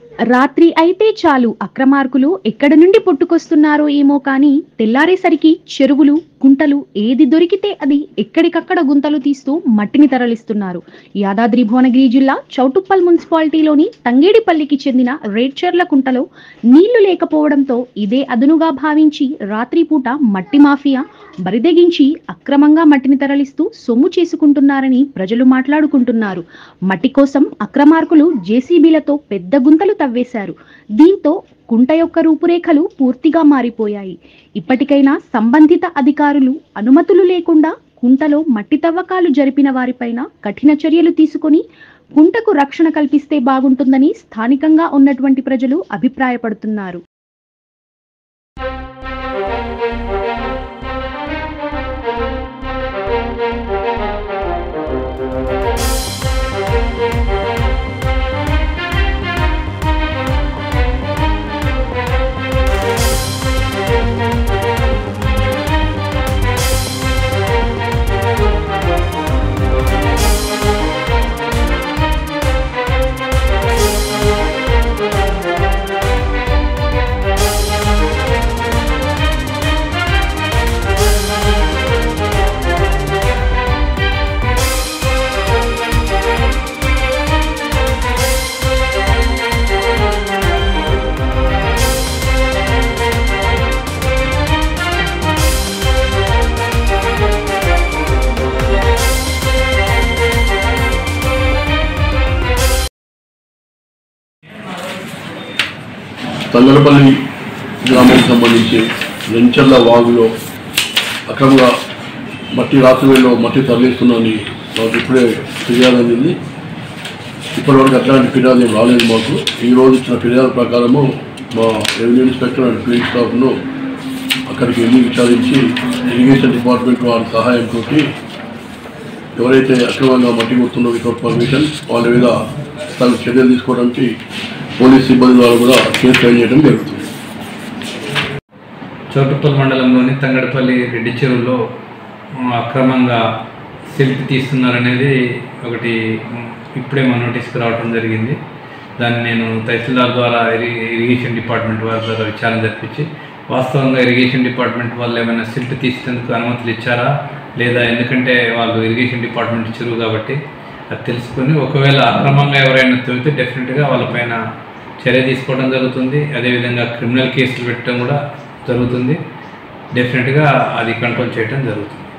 రాత్రి అయితే చాలు అక్రమార్కులు ఎక్కడి నుండి పుట్టుకొస్తున్నారో ఏమో కానీ తెల్లారేసరికి చెరువులు గుంటలు ఏది దొరికితే అది ఎక్కడికక్కడ గుంతలు తీస్తూ మట్టిని తరలిస్తున్నారు యాదాద్రి భువనగిరి జిల్లా చౌటుప్పల్ మున్సిపాలిటీలోని తంగేడిపల్లికి చెందిన రేడ్చర్ల కుంటలో నీళ్లు లేకపోవడంతో ఇదే అదునుగా భావించి రాత్రిపూట మట్టి మాఫియా బరిదెగించి అక్రమంగా మట్టిని తరలిస్తూ సొమ్ము చేసుకుంటున్నారని ప్రజలు మాట్లాడుకుంటున్నారు మట్టి కోసం అక్రమార్కులు జేసీబీలతో పెద్ద గుంతలు తవ్వేశారు దీంతో కుంట యొక్క రూపురేఖలు పూర్తిగా మారిపోయాయి ఇప్పటికైనా సంబంధిత అధికారులు అనుమతులు లేకుండా కుంటలో మట్టి తవ్వకాలు జరిపిన వారిపైన కఠిన చర్యలు తీసుకొని కుంటకు రక్షణ కల్పిస్తే బాగుంటుందని స్థానికంగా ఉన్నటువంటి ప్రజలు అభిప్రాయపడుతున్నారు తంగలపల్లి గ్రామానికి సంబంధించి రెంచర్ల వాగులో అక్రమంగా మట్టి రాత్రివేళలో మట్టి తరలిస్తున్నామని మాకు ఇప్పుడే ఫిర్యాదు అందింది ఇప్పటివరకు అట్లాంటి ఫిర్యాదు ఏం రాలేదు మాకు ఈ రోజు ఇచ్చిన ఫిర్యాదు ప్రకారము మా రెవెన్యూ ఇన్స్పెక్టర్ అండ్ ఫీల్డ్ స్టాఫ్ను అక్కడికి వెళ్ళి విచారించి ఇరిగేషన్ డిపార్ట్మెంట్ వారి సహాయంతో ఎవరైతే అక్రమంగా మట్టి కొడుతుందో వితౌట్ పర్మిషన్ వాళ్ళ మీద తగు చర్యలు తీసుకోవడానికి పోలీస్ సిబ్బంది ద్వారా కూడా కేసు ఫైల్ చేయడం జరుగుతుంది చోటుప్పల్ మండలంలోని తంగడపల్లి రెడ్డి చెరువులో ఆ, అక్రమంగా సిల్ట్ తీస్తున్నారనేది ఒకటి ఉమ్, ఇప్పుడే మా నోటీస్కి రావడం జరిగింది దాన్ని నేను తహసీల్దార్ ద్వారా ఇరి ఇరిగేషన్ డిపార్ట్మెంట్ వారి ద్వారా విచారణ జరిపించి వాస్తవంగా ఇరిగేషన్ డిపార్ట్మెంట్ వాళ్ళు ఏమైనా సిల్ట్ తీసేందుకు అనుమతులు ఇచ్చారా లేదా ఎందుకంటే వాళ్ళు ఇరిగేషన్ డిపార్ట్మెంట్ చెరువు కాబట్టి అది తెలుసుకొని ఒకవేళ అక్రమంగా ఎవరైనా తవ్వితే డెఫినెట్గా వాళ్ళపైన చర్య తీసుకోవడం జరుగుతుంది అదేవిధంగా క్రిమినల్ కేసులు పెట్టడం కూడా జరుగుతుంది డెఫినెట్గా అది కంట్రోల్ చేయడం జరుగుతుంది